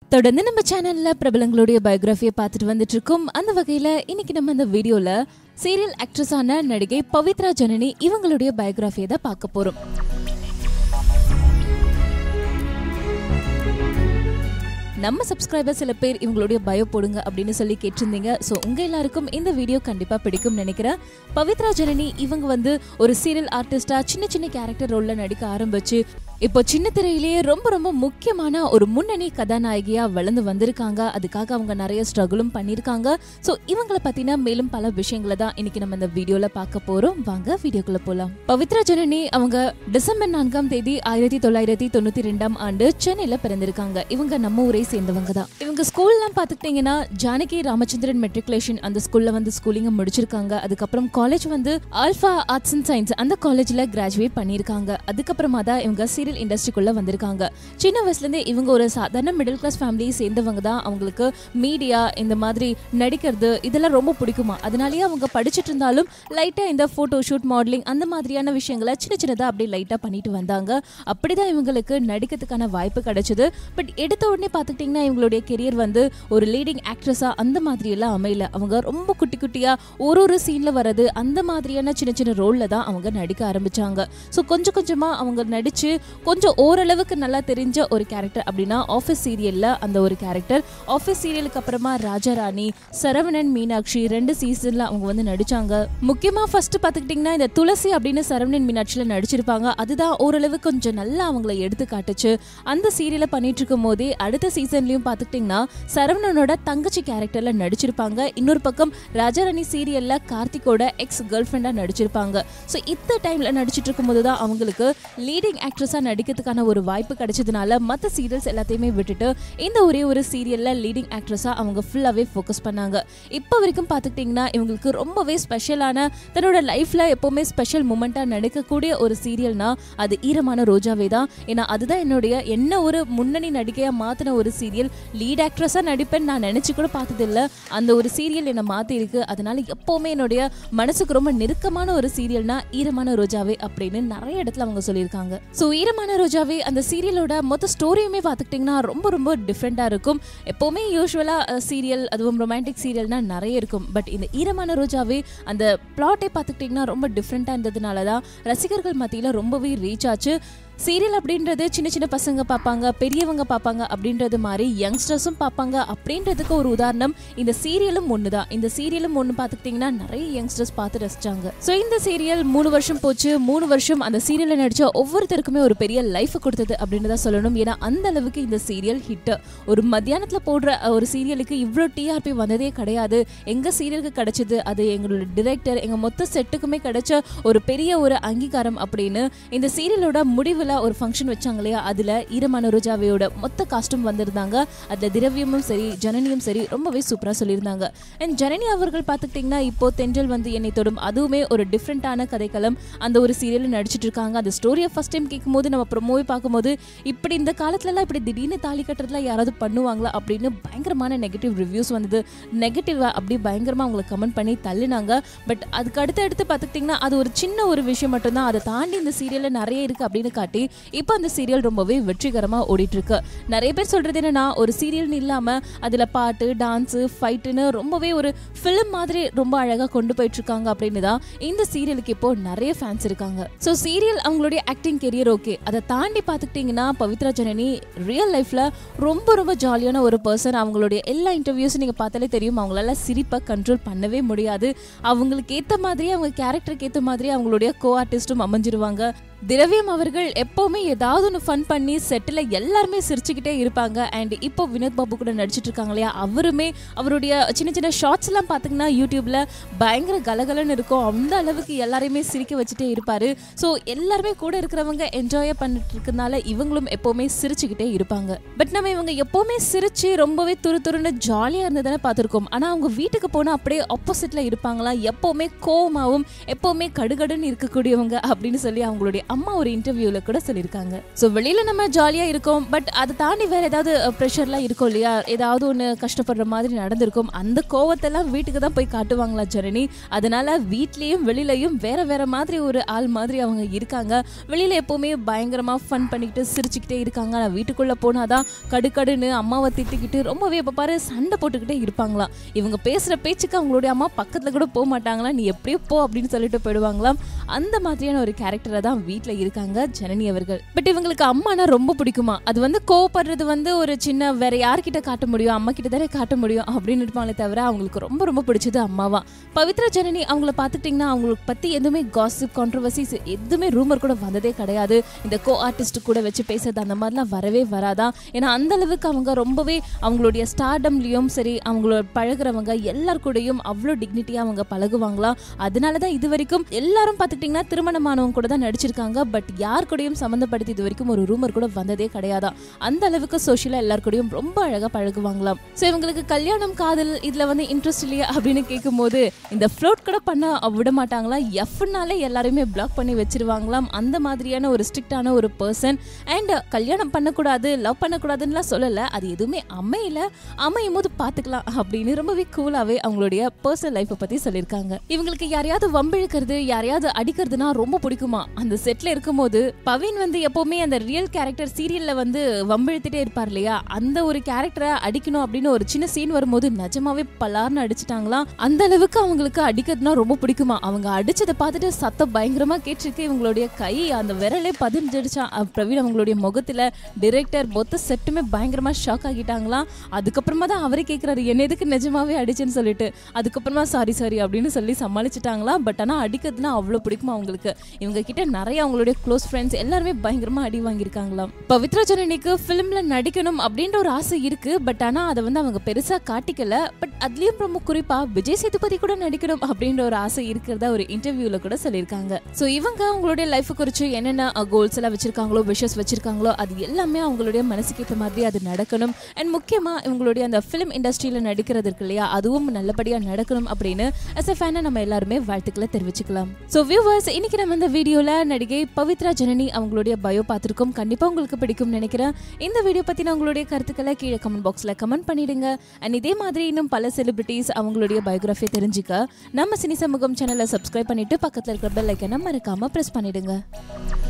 தொடர்ந்து நம்ம சேனல்ல பிரபலங்களுடைய பயோகிராஃபியை பார்த்துட்டு வந்துட்டு இருக்கோம் அந்த வகையில இன்னைக்கு நம்ம இந்த வீடியோல சீரியல் ஆக்ட்ரஸான நடிகை பவித்ரா ஜனனி இவங்களுடைய பயோகிராஃபியை தான் பார்க்க போறோம் நம்ம சப்ஸ்கிரைபர் சில பேர் இவங்களுடைய பயோ போடுங்க அப்படின்னு சொல்லி கேட்டிருந்தீங்க ஸோ உங்க எல்லாருக்கும் இந்த வீடியோ கண்டிப்பா பிடிக்கும் நினைக்கிறேன் பவித்ரா ஜனனி இவங்க வந்து ஒரு சீரியல் ஆர்டிஸ்டா சின்ன சின்ன கேரக்டர் ரோல்ல நடிக்க ஆரம்பிச்சு இப்போ சின்ன திரையிலேயே ரொம்ப ரொம்ப முக்கியமான ஒரு முன்னணி கதாநாயகியா வளர்ந்து வந்திருக்காங்க அதுக்காக அவங்க நிறைய ஸ்ட்ரகிளும் பண்ணியிருக்காங்க ஸோ இவங்களை பத்தின மேலும் பல விஷயங்களை தான் இன்னைக்கு நம்ம இந்த வீடியோல பார்க்க போறோம் வாங்க வீடியோக்குள்ள போலாம் பவித்ரா ஜனனி அவங்க டிசம்பர் நான்காம் தேதி ஆயிரத்தி தொள்ளாயிரத்தி தொண்ணூத்தி ரெண்டாம் ஆண்டு சென்னையில பிறந்திருக்காங்க இவங்க நம்ம ஊரை சேர்ந்தவங்க தான் இவங்க ஸ்கூல்லாம் பார்த்துக்கிட்டிங்கன்னா ஜானகி ராமச்சந்திரன் மெட்ரிகுலேஷன் அந்த ஸ்கூல்ல வந்து ஸ்கூலிங்க முடிச்சிருக்காங்க அதுக்கப்புறம் காலேஜ் வந்து ஆல்ஃபா ஆர்ட்ஸ் அண்ட் சயின்ஸ் அந்த காலேஜ்ல கிராஜுவேட் பண்ணியிருக்காங்க அதுக்கப்புறமா தான் இவங்க சீரியல் இண்டஸ்ட்ரிக்குள்ள வந்திருக்காங்க சின்ன வயசுல இருந்தே இவங்க ஒரு சாதாரண மிடில் கிளாஸ் ஃபேமிலியை சேர்ந்தவங்க தான் அவங்களுக்கு மீடியா இந்த மாதிரி நடிக்கிறது இதெல்லாம் ரொம்ப பிடிக்குமா அதனாலேயே அவங்க படிச்சுட்டு இருந்தாலும் லைட்டா இந்த போட்டோ ஷூட் மாடலிங் அந்த மாதிரியான விஷயங்களை சின்ன சின்னதா அப்படியே லைட்டா பண்ணிட்டு வந்தாங்க அப்படிதான் இவங்களுக்கு நடிக்கிறதுக்கான வாய்ப்பு கிடைச்சது பட் எடுத்த உடனே பார்த்துக்கிட்டிங்கன்னா இவங்களுடைய கெரியர் வந்து ஒரு லீடிங் ஆக்ட்ரஸா அந்த மாதிரி எல்லாம் அமையல அவங்க ரொம்ப குட்டி குட்டியா ஒரு ஒரு சீன்ல வர்றது அந்த மாதிரியான சின்ன சின்ன ரோல்ல தான் அவங்க நடிக்க ஆரம்பிச்சாங்க ஸோ கொஞ்சம் கொஞ்சமா அவங்க நடிச்சு கொஞ்சம் ஓரளவுக்கு நல்லா தெரிஞ்ச ஒரு கேரக்டர் அப்படின்னா ஆஃபீஸ் சீரியல்ல அந்த ஒரு கேரக்டர் ஆஃபீஸ் சீரியலுக்கு அப்புறமா ராஜாராணி சரவணன் மீனாட்சி ரெண்டு சீசன்ல அவங்க வந்து நடிச்சாங்க முக்கியமா ஃபர்ஸ்ட் பாத்துக்கிட்டீங்கன்னா இந்த துளசி அப்படின்னு சரவணன் மீனாட்சியில நடிச்சிருப்பாங்க அதுதான் ஓரளவு கொஞ்சம் நல்லா அவங்கள எடுத்து காட்டுச்சு அந்த சீரியலை பண்ணிட்டு இருக்கும் போதே அடுத்த சீசன்லயும் பாத்துக்கிட்டீங்கன்னா சரவணனோட தங்கச்சி கேரக்டர்ல நடிச்சிருப்பாங்க இன்னொரு பக்கம் ராஜாராணி சீரியல்ல கார்த்திகோட எக்ஸ் கேர்ள் ஃப்ரெண்டா நடிச்சிருப்பாங்க ஸோ இந்த டைம்ல நடிச்சிட்டு இருக்கும்போது தான் அவங்களுக்கு லீடிங் ஆக்ட்ரஸா நடிக்கிறதுக்கான ஒரு வாய்ப்பு கிடைச்சதுனால மற்ற சீரியல்ஸ் எல்லாத்தையுமே விட்டுட்டு இந்த ஒரே ஒரு சீரியல்ல லீடிங் ஆக்ட்ரஸா அவங்க ஃபுல்லாவே ஃபோக்கஸ் பண்ணாங்க இப்போ வரைக்கும் பார்த்துக்கிட்டிங்கன்னா இவங்களுக்கு ரொம்பவே ஸ்பெஷலான தன்னோட லைஃப்ல எப்பவுமே ஸ்பெஷல் மூமெண்டா நடிக்கக்கூடிய ஒரு சீரியல்னா அது ஈரமான ரோஜாவே தான் ஏன்னா அதுதான் என்னுடைய என்ன ஒரு முன்னணி நடிகையா மாத்தின ஒரு சீரியல் லீட் ஆக்ட்ரஸா நடிப்பேன் நான் நினைச்சு கூட பார்த்ததில்ல அந்த ஒரு சீரியல் என்னை மாத்தி இருக்கு அதனால எப்பவுமே என்னுடைய மனசுக்கு ரொம்ப நெருக்கமான ஒரு சீரியல்னா ஈரமான ரோஜாவே அப்படின்னு நிறைய இடத்துல அவங்க சொல்லியிருக்காங்க ஸோ ஈரமான ரோஜாவே அந்த சீரியலோட மொத்த ஸ்டோரியுமே பார்த்துக்கிட்டிங்கன்னா ரொம்ப ரொம்ப டிஃப்ரெண்ட்டாக இருக்கும் எப்போவுமே யூஸ்வலாக சீரியல் அதுவும் ரொமான்டிக் சீரியல்னா நிறைய இருக்கும் பட் இந்த ஈரமான ரோஜாவே அந்த பிளாட்டே பார்த்துக்கிட்டிங்கன்னா ரொம்ப டிஃப்ரெண்ட்டாக இருந்ததுனால தான் ரசிகர்கள் மத்தியில் ரொம்பவே ரீச் ஆச்சு சீரியல் அப்படின்றது சின்ன சின்ன பசங்க பார்ப்பாங்க பெரியவங்க பார்ப்பாங்க அப்படின்றது மாதிரி யங்ஸ்டர்ஸும் பார்ப்பாங்க அப்படின்றதுக்கு ஒரு உதாரணம் இந்த சீரியலும் ஒன்று தான் இந்த சீரியலும் ஒன்று பார்த்துக்கிட்டிங்கன்னா நிறைய யங்ஸ்டர்ஸ் பார்த்து ரசிச்சாங்க ஸோ இந்த சீரியல் மூணு வருஷம் போச்சு மூணு வருஷம் அந்த சீரியலில் நடித்த ஒவ்வொருத்தருக்குமே ஒரு பெரிய லைஃப் கொடுத்தது அப்படின்னு தான் சொல்லணும் ஏன்னா அந்த அளவுக்கு இந்த சீரியல் ஹிட் ஒரு மத்தியானத்தில் போடுற ஒரு சீரியலுக்கு இவ்வளோ டிஆர்பி வந்ததே கிடையாது எங்கள் சீரியலுக்கு கிடைச்சது அது எங்களோட டிரெக்டர் எங்கள் மொத்த செட்டுக்குமே கிடைச்ச ஒரு பெரிய ஒரு அங்கீகாரம் அப்படின்னு இந்த சீரியலோட முடிவில் ஒரு ஃபங்க்ஷன் வச்சாங்க இல்லையா அதில் ஈரமான ரோஜாவையோட மொத்த காஸ்ட்யூம் வந்திருந்தாங்க அதில் திரவியமும் சரி ஜனனியும் சரி ரொம்பவே சூப்பராக சொல்லியிருந்தாங்க அண்ட் ஜனனி அவர்கள் பார்த்துக்கிட்டிங்கன்னா இப்போ தென்றல் வந்து என்னை தொடும் அதுவுமே ஒரு டிஃப்ரெண்ட்டான கதைக்களம் அந்த ஒரு சீரியலில் நடிச்சிட்டு இருக்காங்க அந்த ஸ்டோரியை ஃபர்ஸ்ட் டைம் கேட்கும்போது நம்ம ப்ரொமோவை பார்க்கும்போது இப்படி இந்த காலத்துலலாம் இப்படி திடீர்னு தாலி கட்டுறதுலாம் யாராவது பண்ணுவாங்களா அப்படின்னு பயங்கரமான நெகட்டிவ் ரிவ்யூஸ் வந்தது நெகட்டிவாக அப்படி பயங்கரமாக அவங்களை கமெண்ட் பண்ணி தள்ளினாங்க பட் அதுக்கு அடுத்து அடுத்து பார்த்துக்கிட்டிங்கன்னா அது ஒரு சின்ன ஒரு விஷயம் மட்டும்தான் அதை தாண்டி இந்த சீரியலில் நிறைய இருக்குது அப்படின்னு காட்டி இப்போ அந்த சீரியல் ரொம்பவே வெற்றிகரமாக ஓடிட்டு இருக்கு நிறைய பேர் சொல்றது என்னன்னா ஒரு சீரியல்னு இல்லாமல் அதில் பாட்டு டான்ஸு ஃபைட்டுன்னு ரொம்பவே ஒரு ஃபிலிம் மாதிரி ரொம்ப அழகாக கொண்டு போயிட்டு இருக்காங்க அப்படின்னு தான் இந்த சீரியலுக்கு இப்போ நிறைய ஃபேன்ஸ் இருக்காங்க ஸோ சீரியல் அவங்களுடைய ஆக்டிங் கெரியர் ஓகே அதை தாண்டி பார்த்துக்கிட்டிங்கன்னா பவித்ரா ஜனனி ரியல் லைஃப்ல ரொம்ப ரொம்ப ஜாலியான ஒரு பர்சன் அவங்களுடைய எல்லா இன்டர்வியூஸும் நீங்கள் பார்த்தாலே தெரியும் அவங்களால சிரிப்பை கண்ட்ரோல் பண்ணவே முடியாது அவங்களுக்கு ஏற்ற மாதிரி அவங்க கேரக்டருக்கு ஏற்ற மாதிரி அவங்களுடைய கோ ஆர்டிஸ்டும் அமைஞ்சிருவாங்க திரவியம் அவர்கள் எப்பவுமே ஏதாவது ஒன்று ஃபன் பண்ணி செட்டில் எல்லாருமே சிரிச்சுக்கிட்டே இருப்பாங்க அண்ட் இப்போ வினோத் பாபு கூட நடிச்சிட்டு இருக்காங்க இல்லையா அவருமே அவருடைய சின்ன சின்ன ஷார்ட்ஸ் எல்லாம் பார்த்தீங்கன்னா யூடியூப்ல பயங்கர கலகலன்னு இருக்கும் அந்த அளவுக்கு எல்லாரையுமே சிரிக்க வச்சுட்டே இருப்பாரு ஸோ எல்லாருமே கூட இருக்கிறவங்க என்ஜாய் பண்ணிட்டு இருக்கனால இவங்களும் எப்பவுமே சிரிச்சுக்கிட்டே இருப்பாங்க பட் நம்ம இவங்க எப்பவுமே சிரிச்சு ரொம்பவே துரு துருன்னு ஜாலியாக இருந்ததானே பார்த்துருக்கோம் ஆனால் அவங்க வீட்டுக்கு போனால் அப்படியே ஆப்போசிட்ல இருப்பாங்களா எப்பவுமே கோவமாவும் எப்பவுமே கடுகடுன்னு இருக்கக்கூடியவங்க அப்படின்னு சொல்லி அவங்களுடைய அம்மா ஒரு இன்டர்வியூல கூட சொல்லியிருக்காங்க ஸோ வெளியில நம்ம ஜாலியா இருக்கோம் பட் அதை தாண்டி வேற ஏதாவது ப்ரெஷர்லாம் இருக்கும் இல்லையா ஏதாவது ஒன்று கஷ்டப்படுற மாதிரி நடந்திருக்கும் அந்த கோவத்தெல்லாம் வீட்டுக்கு தான் போய் காட்டுவாங்களா ஜனனி அதனால வீட்லயும் வெளியிலயும் வேற வேற மாதிரி ஒரு ஆள் மாதிரி அவங்க இருக்காங்க வெளியில எப்பவுமே பயங்கரமா ஃபன் பண்ணிக்கிட்டு சிரிச்சுக்கிட்டே இருக்காங்க ஆனா வீட்டுக்குள்ள போனாதான் கடுக்கடுன்னு அம்மாவை திட்டிக்கிட்டு ரொம்பவே இப்ப பாரு சண்டை போட்டுக்கிட்டே இருப்பாங்களாம் இவங்க பேசுற பேச்சுக்கு அவங்களுடைய அம்மா பக்கத்துல கூட போக மாட்டாங்களா நீ எப்படியோ போ அப்படின்னு சொல்லிட்டு போயிடுவாங்களாம் அந்த மாதிரியான ஒரு கேரக்டரை தான் வீட்ல இருக்காங்க ஜனனி அவர்கள் பட் இவங்களுக்கு அம்மானா ரொம்ப பிடிக்குமா அது வந்து கோவப்படுறது வந்து ஒரு சின்ன வேற யார்கிட்ட காட்ட முடியும் அம்மா கிட்ட தானே காட்ட முடியும் அப்படின்னு இருப்பாங்களே தவிர அவங்களுக்கு ரொம்ப ரொம்ப பிடிச்சது அம்மாவா பவித்ரா ஜனனி அவங்கள பார்த்துக்கிட்டிங்கன்னா அவங்களுக்கு பத்தி எதுவுமே காசிப் கான்ட்ரவர்சிஸ் எதுவுமே ரூமர் கூட வந்ததே கிடையாது இந்த கோ ஆர்டிஸ்ட் கூட வச்சு பேசுறது அந்த மாதிரிலாம் வரவே வராதான் ஏன்னா அந்த அளவுக்கு அவங்க ரொம்பவே அவங்களுடைய ஸ்டார்டம்லயும் சரி அவங்களோட பழகுறவங்க எல்லார் கூடயும் அவ்வளோ டிக்னிட்டியா அவங்க பழகுவாங்களாம் அதனால தான் இது வரைக்கும் எல்லாரும் பார்த்துக்கிட்டிங்கன்னா திருமணமானவங்க கூட தான் நடிச்சிருக்காங்க பட் யார் கூடயும் சம்மந்தப்படுத்தி இது வரைக்கும் ஒரு ரூமர் கூட வந்ததே கிடையாதான் அந்த அளவுக்கு சோஷியலா எல்லார் கூடயும் ரொம்ப அழகா பழகுவாங்களாம் ஸோ இவங்களுக்கு கல்யாணம் காதல் இதுல வந்து இன்ட்ரெஸ்ட் இல்லையா அப்படின்னு கேட்கும்போது இந்த ஃப்ளோட் கூட பண்ண விட மாட்டாங்களா எஃப்னாலே எல்லாருமே பிளாக் பண்ணி வச்சிருவாங்களாம் அந்த மாதிரியான ஒரு ஸ்ட்ரிக்டான ஒரு பர்சன் அண்ட் கல்யாணம் பண்ணக்கூடாது லவ் பண்ணக்கூடாதுன்னுலாம் சொல்லல அது எதுவுமே அமையல அமையும் போது பார்த்துக்கலாம் அப்படின்னு ரொம்பவே கூலாவே அவங்களுடைய பர்சனல் லைஃப்பை பத்தி சொல்லியிருக்காங்க இவங்களுக்கு யாரையாவது வம்பிழுக்கிறது யாரையாவது அடிக்கிறதுனா ரொம்ப பிடிக்குமா அந்த செட்ல இருக்கும்போது பவின் வந்து எப்பவுமே அந்த ரியல் கேரக்டர் சீரியல்ல வந்து வம்பிழுத்துட்டே இருப்பார் இல்லையா அந்த ஒரு கேரக்டரை அடிக்கணும் அப்படின்னு ஒரு சின்ன சீன் வரும்போது நிஜமாவே பலார்னு அடிச்சிட்டாங்களாம் அந்த அளவுக்கு அவங்களுக்கு அடிக்கிறதுனா ரொம்ப பிடிக்குமா அவங்க அடிச்சதை பார்த்துட்டு சத்தம் பயங்கரமா கேட்டிருக்கு இவங்களுடைய கை அந்த விரலே பதிஞ்சிடுச்சா அஹ் பிரவீன் அவங்களுடைய முகத்துல டிரெக்டர் மொத்த செட்டுமே பயங்கரமா ஷாக் ஆகிட்டாங்களாம் அதுக்கப்புறமா தான் அவரே கேட்குறாரு என்ன எதுக்கு நிஜமாவே அடிச்சேன்னு சொல்லிட்டு அதுக்கப்புறமா சாரி சாரி அப்படின்னு சொல்லி சமாளிச்சிட்டாங்களாம் பட் ஆனால் அடிக்கிறதுனா அவ்வளோ பிடிக்குமா அவங்களுக்கு இவங்க கிட்ட நிறைய அவங்களுடைய க்ளோஸ் ஃப்ரெண்ட்ஸ் எல்லாருமே பயங்கரமா அடி வாங்கியிருக்காங்களாம் பவித்ரா ஜனனிக்கு ஃபிலிம்ல நடிக்கணும் அப்படின்ற ஒரு ஆசை இருக்கு பட் ஆனால் அதை வந்து அவங்க பெருசா காட்டிக்கல பட் அதுலயும் ரொம்ப குறிப்பா விஜய் சேதுபதி கூட நடிக்கணும் அப்படின்ற ஒரு ஆசை இருக்கிறதா ஒரு இன்டர்வியூல கூட சொல்லியிருக்காங்க ஸோ இவங்க அவங்களுடைய லைஃப் குறித்து என்னென்ன கோல்ஸ் எல்லாம் வச்சிருக்காங்களோ விஷஸ் வச்சிருக்காங்களோ அது எல்லாமே அவங்களுடைய மனசுக்கு ஏற்ற மாதிரி அது நடக்கணும் அண்ட் முக்கியமா இவங்களுடைய அந்த ஃபிலிம் இண்டஸ்ட்ரியில நடிக்கிறது இருக்கு இல்லையா அதுவும் நல்லபடியா நடக்கணும் அப்படின்னு அஸ் அ ஃபேனை நம்ம எல்லாருமே வாழ்த்துக்களை தெரிவிச்சுக்கலாம் ஸோ வியூவர்ஸ் இன்னைக்கு நம்ம இந்த வீடியோல நடிகை பவித்ரா ஜனனி அவங்களுடைய பயோ பார்த்திருக்கோம் கண்டிப்பா உங்களுக்கு பிடிக்கும் நினைக்கிறேன் இந்த வீடியோ பத்தின உங்களுடைய கருத்துக்களை கீழே கமெண்ட் பாக்ஸ்ல கமெண்ட் பண்ணிடுங்க அண்ட் இதே மாதிரி இன்னும் பல செலிபிரிட்டிஸ் அவங்களுடைய பயோகிராஃபி தெரிஞ்சுக்க நம்ம சினி சமூகம் சேனலை சப்ஸ்கிரைப் பண்ணிட்டு பக்கத்துல இருக்கிற பெல் ஐக்கனை மறக்காம பிரஸ் பண்ணிடுங்க